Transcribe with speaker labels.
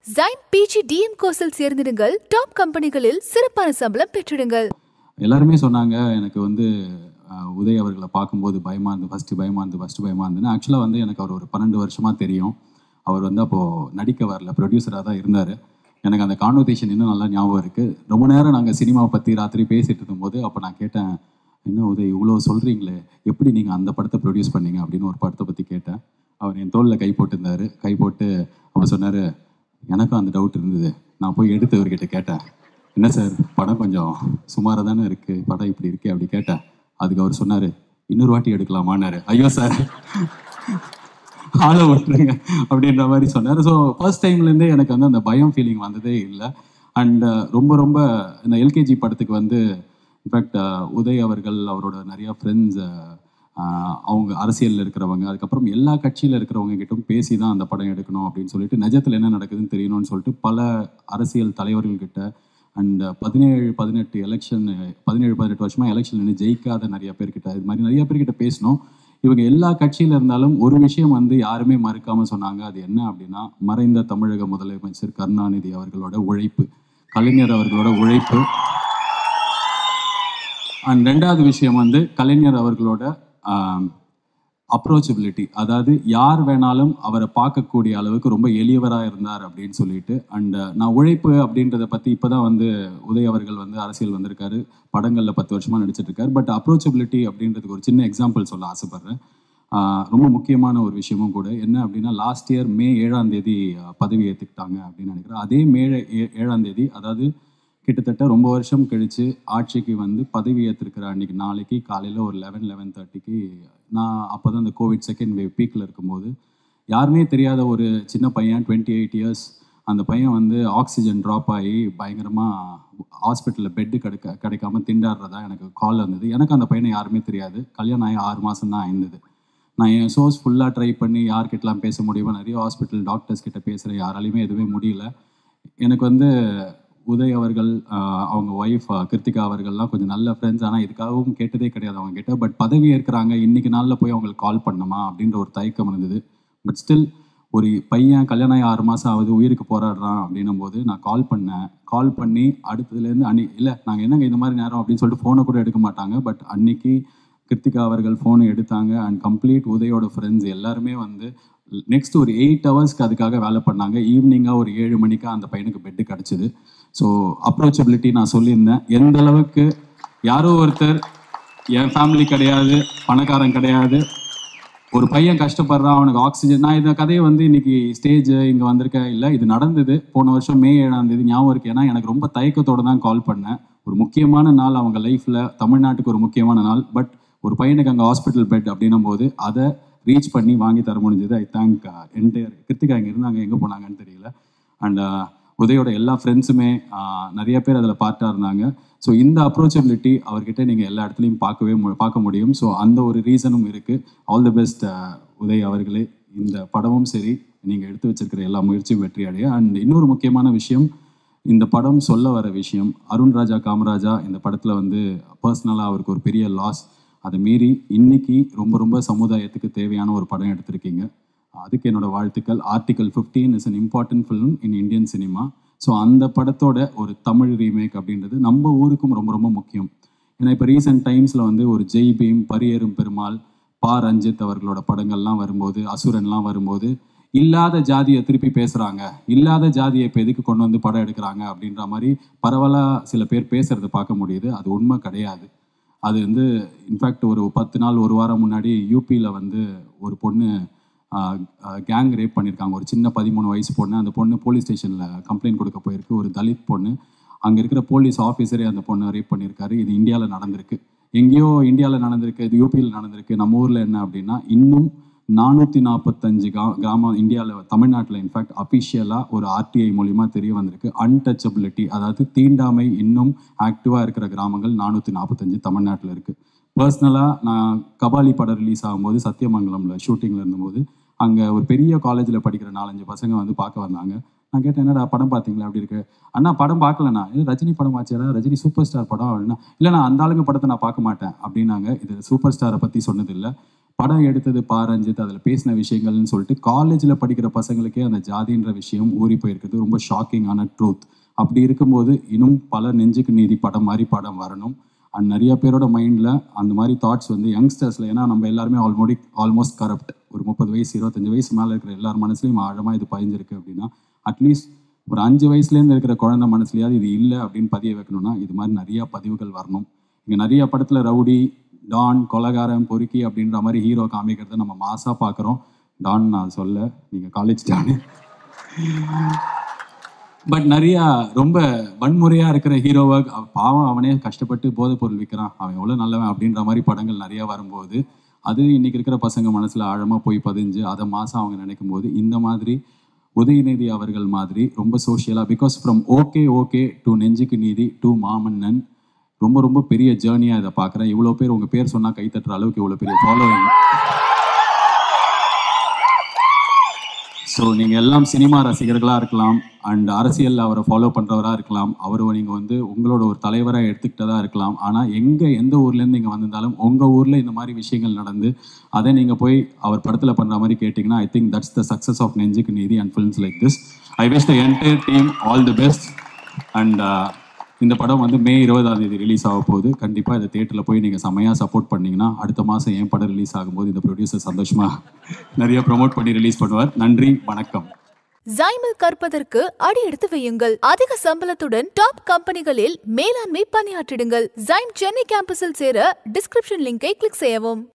Speaker 1: Jain PG DM கோர்ஸில் சேர்ந்திடுங்கள் top கம்பெனிகளில் சிறப்பான சம்பளம் பெற்றிடுங்கள்
Speaker 2: எல்லாருமே சொன்னாங்க எனக்கு வந்து அஹ், உதய் அவர்களை பார்க்கும்போது பயமா இருந்து ஃபஸ்ட்டு பயமா இருந்து ஃபஸ்ட்டு பயமா இருந்துன்னு ஆக்சுவலாக வந்து எனக்கு அவர் ஒரு பன்னெண்டு வருஷமாக தெரியும் அவர் வந்து அப்போது நடிக்க வரல ப்ரொடியூசராக தான் இருந்தார் எனக்கு அந்த கான்வர்சேஷன் இன்னும் நல்லா ஞாபகம் இருக்குது ரொம்ப நேரம் நாங்கள் சினிமாவை பற்றி ராத்திரி பேசிட்டு இருக்கும்போது அப்போ நான் கேட்டேன் என்ன உதய் இவ்வளோ சொல்கிறீங்களே எப்படி நீங்கள் அந்த படத்தை ப்ரொடியூஸ் பண்ணீங்க அப்படின்னு ஒரு படத்தை பற்றி கேட்டேன் அவர் என் தோளில் கை போட்டிருந்தாரு கை போட்டு அவர் சொன்னார் எனக்கும் அந்த டவுட் இருந்தது நான் போய் எடுத்து இவர்கிட்ட கேட்டேன் என்ன சார் படம் கொஞ்சம் சுமாராக தானே இருக்குது படம் இப்படி இருக்கே அப்படி கேட்டேன் அதுக்கு அவர் சொன்னார் இன்னொரு வாட்டி எடுக்கலாமான்னாரு ஐயோ சார் ஆளை விட்டுருங்க அப்படின்ற மாதிரி சொன்னார் ஸோ ஃபர்ஸ்ட் டைம்லேருந்தே எனக்கு வந்து அந்த பயம் ஃபீலிங் வந்ததே இல்லை அண்ட் ரொம்ப ரொம்ப இந்த எல்கேஜி படத்துக்கு வந்து இன்ஃபேக்ட் உதய் அவர்கள் அவரோட நிறைய ஃப்ரெண்ட்ஸ் அவங்க அரசியலில் இருக்கிறவங்க அதுக்கப்புறம் எல்லா கட்சியில் இருக்கிறவங்க கிட்டும் பேசி தான் அந்த படம் எடுக்கணும் அப்படின்னு சொல்லிட்டு நிஜத்தில் என்ன நடக்குதுன்னு தெரியணும்னு சொல்லிட்டு பல அரசியல் தலைவர்கள்கிட்ட அண்ட் பதினேழு பதினெட்டு எலெக்ஷன் பதினேழு பதினெட்டு வருஷமா எலெக்ஷன் நின்று ஜெயிக்காத நிறைய பேர்கிட்ட இது மாதிரி நிறைய பேர்கிட்ட பேசணும் இவங்க எல்லா கட்சியில இருந்தாலும் ஒரு விஷயம் வந்து யாருமே மறுக்காம சொன்னாங்க அது என்ன அப்படின்னா மறைந்த தமிழக முதலமைச்சர் கருணாநிதி அவர்களோட உழைப்பு கலைஞர் அவர்களோட உழைப்பு அண்ட் ரெண்டாவது விஷயம் வந்து கலைஞர் அவர்களோட அப்ரோச்சபிலிட்டி அதாவது யார் வேணாலும் அவரை பார்க்கக்கூடிய அளவுக்கு ரொம்ப எளியவராக இருந்தார் அப்படின்னு சொல்லிட்டு அண்ட் நான் உழைப்பு அப்படின்றத பற்றி இப்போ தான் வந்து உதய் அவர்கள் வந்து அரசியல் வந்திருக்காரு படங்களில் பத்து வருஷமாக நடிச்சிட்டு இருக்காரு பட் அப்ரோச்சபிலிட்டி அப்படின்றதுக்கு ஒரு சின்ன எக்ஸாம்பிள் சொல்ல ஆசைப்பட்றேன் ஆஹ் ரொம்ப முக்கியமான ஒரு விஷயமும் கூட என்ன அப்படின்னா லாஸ்ட் இயர் மே ஏழாம் தேதி ஆஹ் பதவி ஏற்றுக்கிட்டாங்க அப்படின்னு நினைக்கிறேன் அதே மே ஏ- ஏழாம் தேதி அதாவது கிட்டத்தட்ட ரொம்ப வருஷம் கழித்து ஆட்சிக்கு வந்து பதவி ஏற்றிருக்கிற அன்னைக்கு நாளைக்கு காலையில் ஒரு லெவன் லெவன் தேர்ட்டிக்கு நான் அப்போ தான் இந்த கோவிட் செகண்ட் வேவ் பீக்கில் இருக்கும்போது யாருமே தெரியாத ஒரு சின்ன பையன் டுவெண்ட்டி எயிட் இயர்ஸ் அந்த பையன் வந்து ஆக்சிஜன் ட்ராப் ஆகி பயங்கரமாக ஹாஸ்பிட்டலில் பெட்டு கிடைக்க கிடைக்காம திண்டாடுறதா எனக்கு கால் வந்தது எனக்கு அந்த பையனை யாருமே தெரியாது கல்யாணம் ஆகி ஆறு மாதம் தான் ஆயிருந்தது நான் என் சோர்ஸ் ஃபுல்லாக ட்ரை பண்ணி யார்கிட்டலாம் பேச முடியுமோ நிறைய ஹாஸ்பிட்டல் டாக்டர்ஸ் கிட்ட பேசுகிறேன் யாராலையுமே எதுவுமே முடியல எனக்கு வந்து உதய் அவர்கள் ஆஹ், அவங்க ஒய்ஃப் கிருத்திகா அவர்கள்லாம் கொஞ்சம் நல்ல ஃப்ரெண்ட்ஸ் ஆனால் இதுக்காகவும் கேட்டதே கிடையாது அவங்க கிட்ட பட் பதவி ஏற்கிறாங்க இன்னைக்கு நாளில் போய் அவங்களுக்கு கால் பண்ணணுமா அப்படின்ற ஒரு தயக்கம் இருந்தது பட் ஸ்டில் ஒரு பையன் கல்யாணம் ஆகி ஆறு மாதம் ஆகுது உயிருக்கு போராடுறான் அப்படின்னும் போது நான் கால் பண்ணேன் கால் பண்ணி அடுத்ததுலேருந்து அன்னி இல்லை நாங்கள் என்னங்க இந்த மாதிரி நேரம் அப்படின்னு சொல்லிட்டு ஃபோனை கூட எடுக்க மாட்டாங்க பட் அன்னைக்கு கிருத்திகா அவர்கள் ஃபோனை எடுத்தாங்க அண்ட் கம்ப்ளீட் உதயோட ஃப்ரெண்ட்ஸ் எல்லாருமே வந்து நெக்ஸ்ட் ஒரு எயிட் ஹவர்ஸ்க்கு அதுக்காக வேலை பண்ணாங்க ஈவினிங்காக ஒரு ஏழு மணிக்கா அந்த பையனுக்கு பெட்டு கிடச்சிது ஸோ அப்ரோச்சபிலிட்டி நான் சொல்லியிருந்தேன் எந்த அளவுக்கு யாரோ ஒருத்தர் என் ஃபேமிலி கிடையாது பணக்காரன் கிடையாது ஒரு பையன் கஷ்டப்படுறான் அவனுக்கு ஆக்சிஜன் நான் இந்த கதையை வந்து இன்னைக்கு ஸ்டேஜ் இங்கே வந்திருக்கேன் இல்லை இது நடந்தது போன வருஷம் மே ஏழாம் தேதி ஞாபகம் இருக்கு ஏன்னா எனக்கு ரொம்ப தயக்கத்தோட தான் கால் பண்ணேன் ஒரு முக்கியமான நாள் அவங்க லைஃப்பில் தமிழ்நாட்டுக்கு ஒரு முக்கியமான நாள் பட் ஒரு பையனுக்கு அங்கே ஹாஸ்பிட்டல் பெட் அப்படின்னும் போது அதை ரீச் பண்ணி வாங்கி தர முடிஞ்சது ஐ தேங்க் என்டையர் கிருத்திகா இங்கே இருந்தாங்க எங்கே போனாங்கன்னு தெரியல அண்ட் உதயோட எல்லா ஃப்ரெண்ட்ஸுமே நிறைய பேர் அதில் பார்ட்டாக இருந்தாங்க ஸோ இந்த அப்ரோச்சபிலிட்டி அவர்கிட்ட நீங்கள் எல்லா இடத்துலையும் பார்க்கவே மு- பார்க்க முடியும் ஸோ அந்த ஒரு ரீசனும் இருக்குது ஆல் தி பெஸ்ட் உதய் அவர்களே இந்த படமும் சரி நீங்கள் எடுத்து வச்சிருக்கிற எல்லா முயற்சியும் வெற்றி அடைய அண்ட் இன்னொரு முக்கியமான விஷயம் இந்த படம் சொல்ல வர விஷயம் அருண் ராஜா காமராஜா இந்த படத்தில் வந்து பர்சனலாக அவருக்கு ஒரு பெரிய லாஸ் அதை மீறி இன்னைக்கு ரொம்ப ரொம்ப சமுதாயத்துக்கு தேவையான ஒரு படம் எடுத்திருக்கீங்க அதுக்கு என்னோட வாழ்த்துக்கள் article 15 is an important film in Indian cinema so அந்த படத்தோட ஒரு தமிழ் ரீமேக் அப்படின்றது நம்ம ஊருக்கும் ரொம்ப ரொம்ப முக்கியம் ஏன்னா இப்போ ரீசெண்ட் டைம்ஸில் வந்து ஒரு ஜெய் பீம் பரியேறும் பெருமாள் பா ரஞ்சித் அவர்களோட படங்கள்லாம் வரும்போது அசுரன்லாம் வரும்போது இல்லாத ஜாதியை திருப்பி பேசுகிறாங்க இல்லாத ஜாதியை இப்போ எதுக்கு கொண்டு வந்து படம் எடுக்கிறாங்க அப்படின்ற மாதிரி பரவலாக சில பேர் பேசுகிறத பார்க்க முடியுது அது உண்மை கிடையாது அது வந்து இன்ஃபேக்ட் ஒரு பத்து நாள் ஒரு வாரம் முன்னாடி யூபியில் வந்து ஒரு பொண்ணு கேங் ரேப் பண்ணியிருக்காங்க ஒரு சின்ன பதிமூணு வயசு பொண்ணு அந்த பொண்ணு போலீஸ் ஸ்டேஷனில் கம்ப்ளைண்ட் கொடுக்க போயிருக்கு ஒரு தலித் பொண்ணு அங்கே இருக்கிற போலீஸ் ஆஃபீஸரே அந்த பொண்ணை ரேப் பண்ணியிருக்காரு இது இந்தியாவில் நடந்திருக்கு எங்கேயோ இந்தியாவில் நடந்திருக்கு இது யூபியில் நடந்திருக்கு நம்ம ஊரில் என்ன அப்படின்னா இன்னும் நானூற்றி நாற்பத்தஞ்சு கா கிராமம் இந்தியாவில் தமிழ்நாட்டில் இன்ஃபேக்ட் அஃபிஷியலாக ஒரு ஆர்டிஐ மூலிமா தெரிய வந்திருக்கு அன்டச்சபிலிட்டி அதாவது தீண்டாமை இன்னும் ஆக்டிவாக இருக்கிற கிராமங்கள் நானூற்றி நாற்பத்தஞ்சு தமிழ்நாட்டில் இருக்குது பர்சனலாக நான் கபாலி படம் ரிலீஸ் ஆகும்போது சத்தியமங்கலமில் ஷூட்டிங்கில் இருந்தபோது அங்கே ஒரு பெரிய காலேஜில் படிக்கிற நாலஞ்சு பசங்க வந்து பார்க்க வந்தாங்க நான் கேட்டேன் என்னடா படம் பார்த்தீங்களா அப்படி இருக்கு அண்ணா படம் பார்க்கலண்ணா இது ரஜினி படம் ஆச்சேடா ரஜினி சூப்பர் ஸ்டார் படம் அப்படின்னா இல்லை நான் அந்த ஆளுங்க படத்தை நான் பார்க்க மாட்டேன் அப்படின்னாங்க இது சூப்பர் ஸ்டாரை பற்றி சொன்னதில்லை படம் எடுத்தது பாரஞ்சித் அதில் பேசின விஷயங்கள்னு சொல்லிட்டு காலேஜில் படிக்கிற பசங்களுக்கே அந்த ஜாதின்ற விஷயம் ஊறி போயிருக்கிறது ரொம்ப ஷாக்கிங்கான ட்ரூத் அப்படி இருக்கும்போது இன்னும் பல நெஞ்சுக்கு நீதி படம் மாதிரி படம் வரணும் அண்ட் நிறைய பேரோட மைண்டில் அந்த மாதிரி தாட்ஸ் வந்து யங்ஸ்டர்ஸில் ஏன்னா நம்ம எல்லாருமே ஆல்மோடி ஆல்மோஸ்ட் கரப்ட் ஒரு முப்பது வயசு இருபத்தஞ்சு வயசு மேலே இருக்கிற எல்லார் மனசுலையும் ஆழமாக இது பதிஞ்சிருக்கு அப்படின்னா அட்லீஸ்ட் ஒரு அஞ்சு வயசுலேருந்து இருக்கிற குழந்தை மனசுலையாவது இது இல்லை அப்படின்னு பதிய வைக்கணும்னா இது மாதிரி நிறைய பதிவுகள் வரணும் இங்கே நிறைய படத்தில் ரவுடி டான் கொலகாரன் பொறுக்கி அப்படின்ற மாதிரி ஹீரோ காமிக்கிறத நம்ம மாசாக பார்க்குறோம் டான் நான் சொல்ல நீங்கள் காலேஜ் டானு பட் நிறையா ரொம்ப வன்முறையாக இருக்கிற ஹீரோவை அவ- பாவம் அவனே கஷ்டப்பட்டு போதைப் பொருள் விற்கிறான் அவன் எவ்வளோ நல்லவன் அப்படின்ற மாதிரி படங்கள் நிறையா வரும்போது அது இன்னைக்கு இருக்கிற பசங்க மனசில் ஆழமாக போய் பதிஞ்சு அதை மாதம் அவங்க நினைக்கும் போது இந்த மாதிரி உதயநிதி அவர்கள் மாதிரி ரொம்ப சோஷியலாக because from okay okay to Nenjuku Needhi to மாமன்னன் ரொம்ப ரொம்ப பெரிய ஜேர்னியாக இதை பார்க்குறேன் இவ்வளோ பேர் உங்கள் பேர் சொன்னால் கைத்தட்டுற அளவுக்கு இவ்வளோ பெரிய ஃபாலோவிங் ஸோ நீங்கள் எல்லாம் சினிமா ரசிகர்களாக இருக்கலாம் அண்ட் அரசியலில் அவரை ஃபாலோ பண்ணுறவராக இருக்கலாம் அவரை நீங்கள் வந்து உங்களோட ஒரு தலைவராக எடுத்துக்கிட்டதா இருக்கலாம் ஆனால் எங்கே எந்த ஊர்லேருந்து நீங்கள் வந்திருந்தாலும் உங்கள் ஊரில் இந்த மாதிரி விஷயங்கள் நடந்து அதை நீங்கள் போய் அவர் படத்தில் பண்ணுற மாதிரி கேட்டிங்கன்னா I think that's the success of Nenjuku Needhi and films like this I wish the entire team all the best and இந்த படம் வந்து மே இருபதாம் தேதி ரிலீஸ் ஆக போகுது கண்டிப்பாக இந்த தேட்டரில் போய் நீங்கள் செம்மையாக சப்போர்ட் பண்ணீங்கன்னா அடுத்த மாதம் என் படம் ரிலீஸ் ஆகும்போது இந்த ப்ரொடியூசர் சந்தோஷமாக நிறைய ப்ரோமோட் பண்ணி ரிலீஸ் பண்ணுவார் நன்றி வணக்கம்
Speaker 1: ஜைமில் கற்பதற்கு அடி எடுத்து வையுங்கள் அதிக சம்பளத்துடன் டாப் கம்பெனிகளில் மேலாண்மை பணியாற்றிடுங்கள் ஜைம் சென்னை கேம்பஸில் சேர டிஸ்கிரிப்ஷன் லிங்கை கிளிக் செய்யவும்